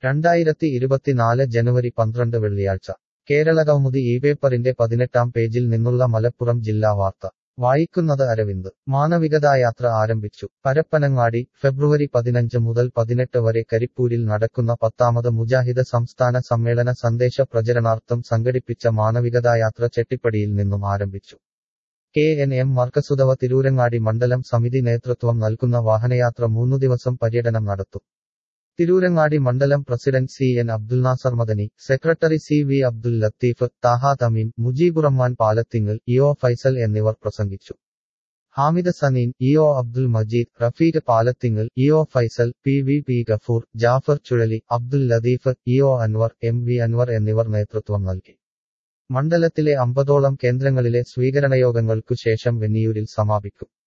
രണ്ടായിരത്തി ഇരുപത്തിനാല് ജനുവരി പന്ത്രണ്ട് വെള്ളിയാഴ്ച കേരളകൗമുദി ഈ പേപ്പറിന്റെ പതിനെട്ടാം പേജിൽ നിന്നുള്ള മലപ്പുറം ജില്ലാ വാർത്ത വായിക്കുന്നത് അരവിന്ദ് മാനവികതായാത്ര ആരംഭിച്ചു പരപ്പനങ്ങാടി ഫെബ്രുവരി പതിനഞ്ച് മുതൽ പതിനെട്ട് വരെ കരിപ്പൂരിൽ നടക്കുന്ന പത്താമത് മുജാഹിദ് സംസ്ഥാന സമ്മേളന സന്ദേശ പ്രചരണാർത്ഥം സംഘടിപ്പിച്ച മാനവികതായാത്ര ചെട്ടിപ്പടിയിൽ നിന്നും ആരംഭിച്ചു K N M Markazudawa Tirurangadi മണ്ഡലം സമിതി നേതൃത്വം നൽകുന്ന വാഹനയാത്ര മൂന്നു ദിവസം പര്യടനം നടത്തും തിരൂരങ്ങാടി മണ്ഡലം president C N Abdul Nasar Madani secretary C V Abdul Latheef Thaha Thameem Mujeeburahman Palathingal E O Faisal എന്നിവർ പ്രസംഗിച്ചു Hamid Saneen E O Abdul Majeed Rafeeq Palathingal E O Faisal P V P Gafoor Jafar Chuzhali Abdul Latheef E O Anvar M V Anvar എന്നിവർ നേതൃത്വം നൽകി മണ്ഡലത്തിലെ അമ്പതോളം കേന്ദ്രങ്ങളിലെ സ്വീകരണയോഗങ്ങൾക്കു ശേഷം വെന്നിയൂരിൽ സമാപിക്കും